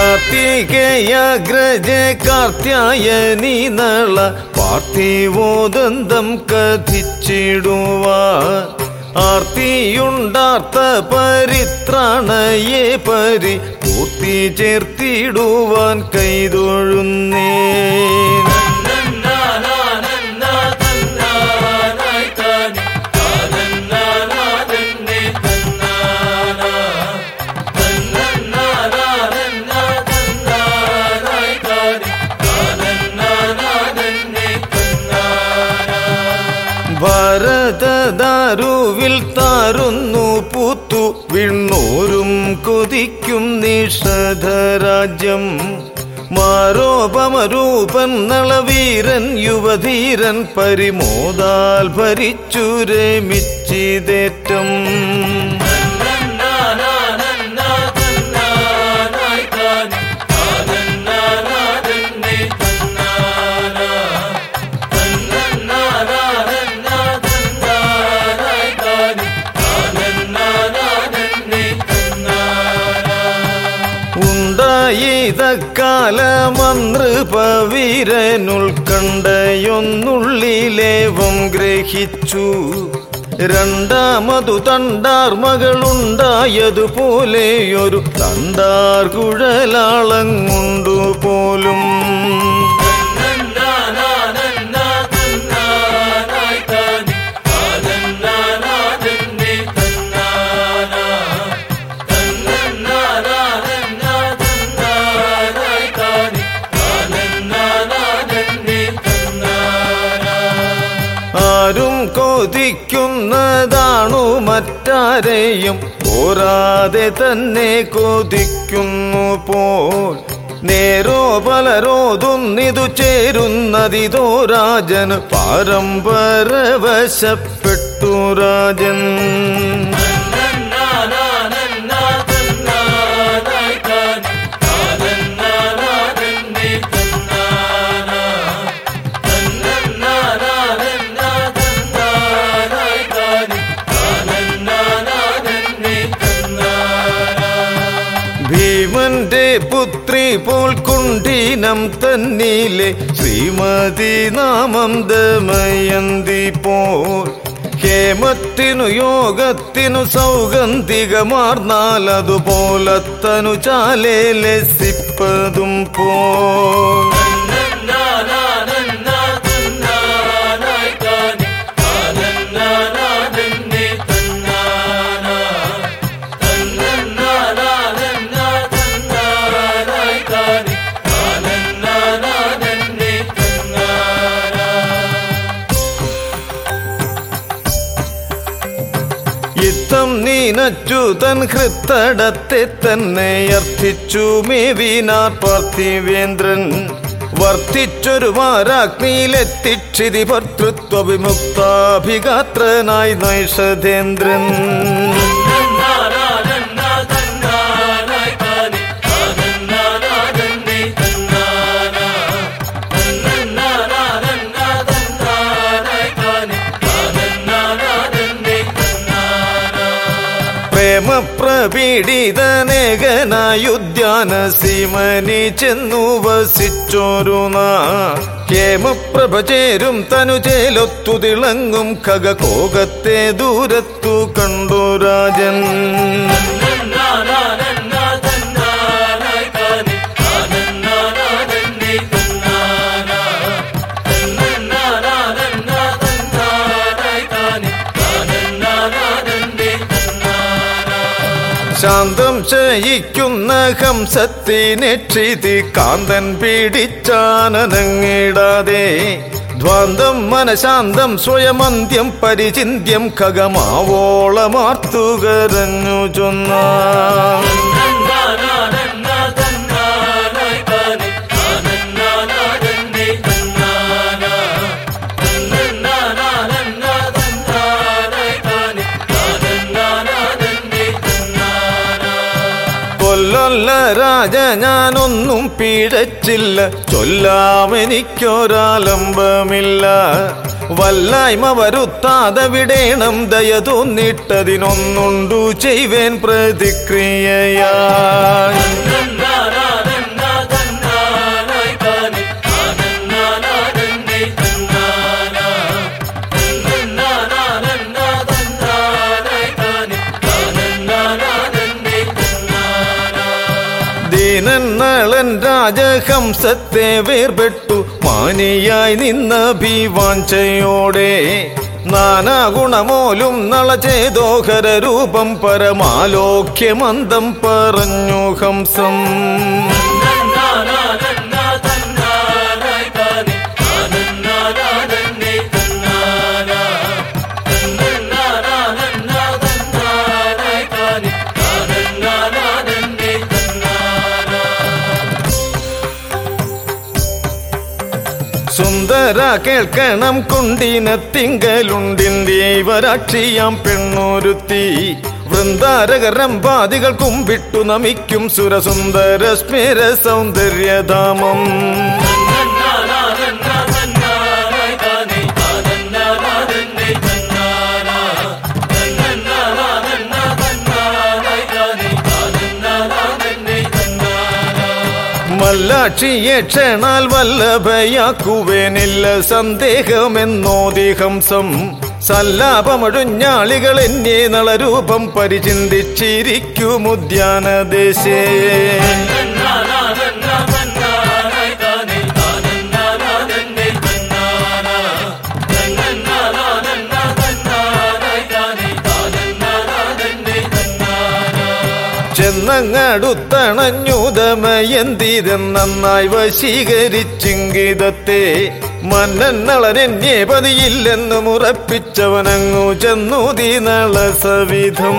കാർത്തികേയാഗ്രജ കാർത്യായനി നള പാർത്ഥിവോദന്തം കഥിച്ചിടുവാൻ ആർത്തിയുണ്ടാർത്ത പരിത്രാണയെ പരി പൂർത്തി ചേർത്തിടുവാൻ കൈതൊഴുന്നേ ഭരതദാരുവിൽ താരുന്നു പൂത്തു വിണ്ണൂരും കൊതിക്കും നിഷധരാജ്യം മാരോപമരൂപൻ നളവീരൻ യുവധീരൻ പരിമോദാൽ ഭരിച്ചു രമിച്ചിതേറ്റം ഉണ്ടായിതക്കാലമന്ത്രപവീരനുൾക്കണ്ടയൊന്നുള്ളിലേവം ഗ്രഹിച്ചു രണ്ടാമതു തണ്ടാർ മകളുണ്ടായതുപോലെയൊരു തണ്ടാർ കുഴലാളങ്ങുണ്ടു പോലും ആരും കൊതിക്കുന്നതാണു മറ്റാരെയും പോരാതെ തന്നെ കൊതിക്കുന്നു പോൽ നേരോ പലരോതൊന്നിതു ചേരുന്നതിതോ രാജന് പാരമ്പരവശപ്പെട്ടു രാജൻ ഭീമന്റെ പുത്രി പോൽ കുണ്ടീനം തന്നിലെ ശ്രീമതി നാമം ദമയന്തി പോൽ ഹേമത്തിനു യോഗത്തിനു സൗഗന്ധികമാർന്നാൽ അതുപോലത്തനു ചാലേ ലസിപ്പതും പോൽ യുദ്ധം നീനച്ചുതൻ ഹൃത്തടത്തെ തന്നെ അർത്ഥിച്ചു മേവിനാർ പാർത്ഥിവേന്ദ്രൻ വർദ്ധിച്ചൊരു മാരാഗ്നിയിലെത്തിക്ഷിതി ഭർത്തൃത്വ വിമുക്താഭിഗാത്രനായി നൈഷധേന്ദ്രൻ പ്രേമപ്രപീഡിതനേകനായുദ്യാന സീമനി ചെന്നു വസിച്ചോരു ഹേമപ്രഭ ചേരും തനു ചേലൊത്തു തിളങ്ങും ഖഗകോകത്തെ ദൂരത്തു കണ്ടു രാജൻ ശാന്തം ശയിക്കുന്ന ഹംസത്തിനെ ക്ഷിതി കാന്തൻ പീഡിച്ചാനനങ്ങിടാതെ ധ്വാന്തം മനശാന്തം സ്വയമന്ത്യം പരിചിന്യം ഖഗമാവോളമാർത്തുകരഞ്ഞു ചൊന്ന കൊല്ലൊല്ല രാജ ഞാനൊന്നും പിഴച്ചില്ല ചൊല്ലാമെനിക്കൊരാലംബമില്ല വല്ലായ്മ വരുത്താതെ വിടേണം ദയ തോന്നിട്ടതിനൊന്നുണ്ടു ചെയ്വേൻ പ്രതിക്രിയയായി ദീനന്നളൻ രാജഹംസത്തെ വേർപെട്ടു മാനിയായി നിന്ന ഭീവാഞ്ചയോടെ നാനാഗുണമോലും നളചേതോഹര രൂപം പരമാലോക്യമന്തം പറഞ്ഞു ഹംസം സുന്ദര കേൾക്കണം കുണ്ടീനത്തിങ്കലുണ്ടിന്റീവരാക്ഷിയാം പെണ്ണൊരുത്തി വൃന്ദാരകരംപാദികൾ കുമ്പിട്ടു നമിക്കും സുരസുന്ദര സ്മേര സൗന്ദര്യധാമം മല്ലാക്ഷിയെ ക്ഷണാൽ വല്ലഭയാക്കുവേനില്ല സന്ദേഹമെന്നോതി ഹംസം സല്ലാപമഴുഞ്ഞാളികൾ എന്നെ നളരൂപം പരിചിന്തിച്ചിരിക്കുമുദ്യാനദേശേ ചെന്നങ്ങടുത്തണഞ്ഞുതമയന്തിതെന്നായി വശീകരിച്ചിങ്കിതത്തെ മന്നൻ നളനെന്നെ പതിയില്ലെന്നും ഉറപ്പിച്ചവനങ്ങു ചെന്നുതി നള സവിധം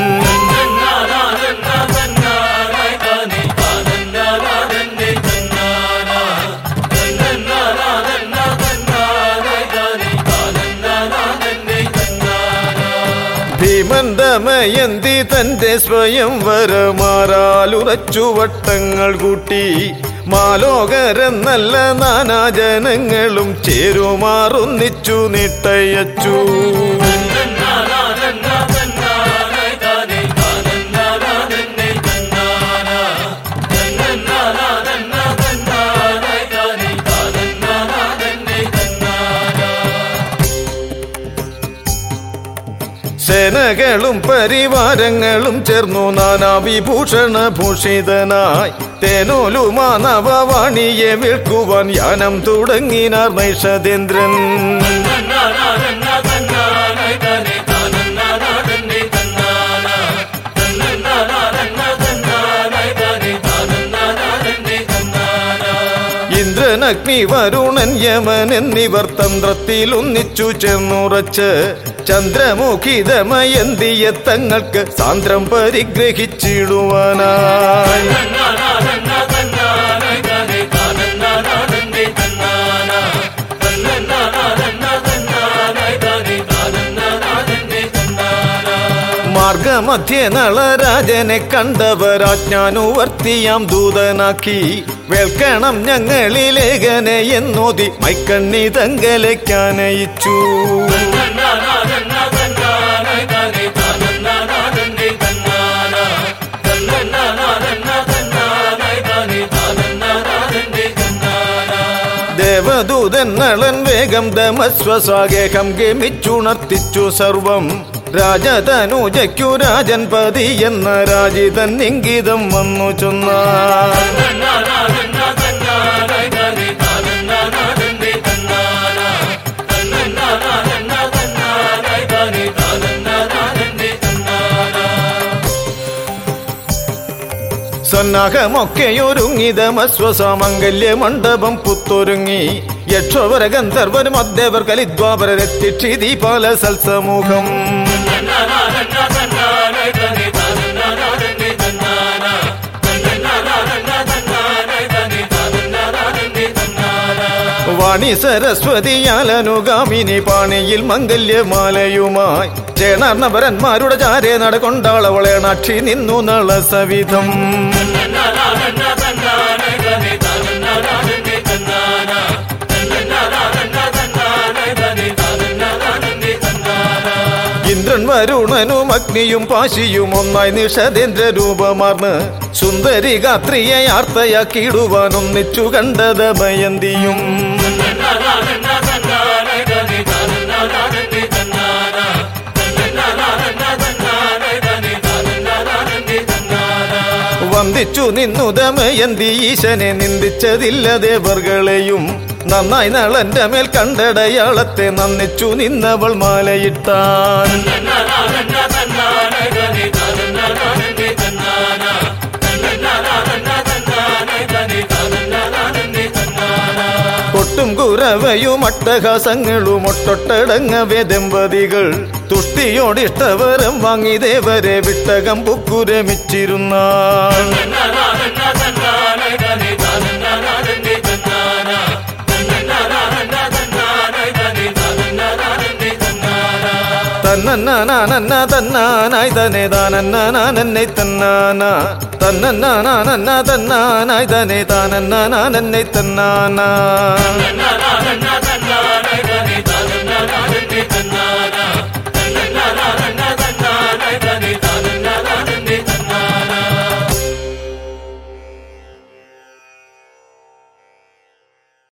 ഭീമൻ ദമയന്തി തന്റെ സ്വയം വരമാറാലുറച്ചു വട്ടങ്ങൾ കൂട്ടി മാലോകരെന്നല്ല നാനാജനങ്ങളും ചേരുമാറൊന്നിച്ചു നിട്ടയച്ചു സേനകളും പരിവാരങ്ങളും ചേർന്നു നാനാവിഭൂഷണ ഭൂഷിതനായി തേനോലുമാ നവവാണിയെ വിൽക്കുവാൻ യാനം തുടങ്ങിനാർ നൈഷതേന്ദ്രൻ ഇന്ദ്രൻ അഗ്നി വരുണൻ യമൻ എന്നിവർ തന്ത്രത്തിൽ ഒന്നിച്ചു ചേർന്നുറച്ച് ചന്ദ്രമുഖിതമയന്തിയെ തങ്ങൾക്ക് സാന്ദ്രം പരിഗ്രഹിച്ചിടുവാനായി മാർഗമധ്യേ നളരാജനെ കണ്ടവരാജ്ഞാനുവർത്തിയാം ദൂതനാക്കി വേൽക്കണം ഞങ്ങളിലേഖനെ എന്നോതി മൈക്കണ്ണി തങ്കലയ്ക്കാനയിച്ചു ദേവദൂതൻ നളൻ വേഗം ദമസ്വസാഗേഹം ഗമിച്ചുണർത്തിച്ചു സർവം രാജതനുജയ്ക്കു രാജൻ പതി എന്ന രാജിതൻ ഇംഗിതം വന്നു ചൊന്നാർ സന്നാഹമൊക്കെയൊരുങ്ങിതമസ്വസാമംഗല്യ മണ്ഡപം പുത്തൊരുങ്ങി യക്ഷോവര ഗന്ധർവരും അദ്ദേവർ കലിദ്വാപരത്തിക്ഷി ദീപാല സൽസമൂഹം വാണി സരസ്വതിയാലനുഗാമിനി പാണിയിൽ മംഗല്യമാലയുമായി ചേണർണവരന്മാരുടെ ചാരെ നടകൊണ്ടാളവളേണാക്ഷി നിന്നു നള സവിധം ഇന്ദ്രൻ വരുണനും അഗ്നിയും പാശിയും ഒന്നായി നിഷദേന്ദ്ര രൂപമാർന്ന് സുന്ദരി ഗാത്രിയെ ആർത്തയാക്കിയിടുവാൻ ഒന്നിച്ചു കണ്ടത് മയന്തിയും നന്ദിച്ചു നിന്നു ദമയന്തി ഈശനെ നിന്ദിച്ചതില്ല ദേവർകളെയും നന്നായി നളന്റെ മേൽ കണ്ടടയാളത്തെ നന്ദിച്ചു നിന്നവൾ മാലയിട്ടാൻ കൊട്ടും കുരവയും അട്ടഹാസങ്ങളും ഒട്ടൊട്ടടങ്ങവേ ദമ്പതികൾ തുഷ്ടിയോടിഷ്ടവരം വാങ്ങി ദേവരെ വിട്ടകം പുക്കുരമിച്ചിരുന്നാൾ തന്നന്നാനന്ന തന്നാനായി തന്നെ താനന്നാനെന്നെ തന്നാന തന്നന്നാനന്ന തന്നാനായി തന്നെ താനന്നാനെന്നെ തന്നാന തന്നാ